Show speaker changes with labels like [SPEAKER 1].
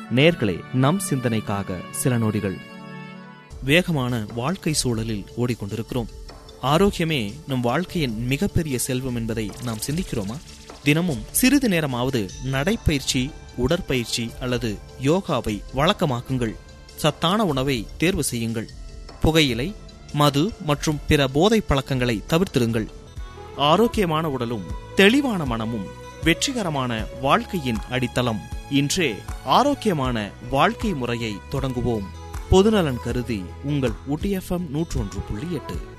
[SPEAKER 1] நேர்களே நம் சிந்தனைக்காக சில நொடிகள் வேகமான வாழ்க்கை சூழலில் ஓடிக்கொண்டிருக்கிறோம் ஆரோக்கியமே நம் வாழ்க்கையின் மிகப்பெரிய செல்வம் என்பதை நாம் சிந்திக்கிறோமா தினமும் சிறிது நேரமாவது நடைப்பயிற்சி உடற்பயிற்சி அல்லது யோகாவை வழக்கமாக்குங்கள் சத்தான உணவை தேர்வு செய்யுங்கள் புகையிலை மது மற்றும் பிற போதைப் பழக்கங்களை தவிர்த்திருங்கள் ஆரோக்கியமான உடலும் தெளிவான மனமும் வெற்றிகரமான வாழ்க்கையின் அடித்தளம் இன்றே ஆரோக்கியமான வாழ்க்கை முறையை தொடங்குவோம் பொதுநலன் கருதி உங்கள் ஊட்டி எஃப்எம் நூற்றொன்று புள்ளி எட்டு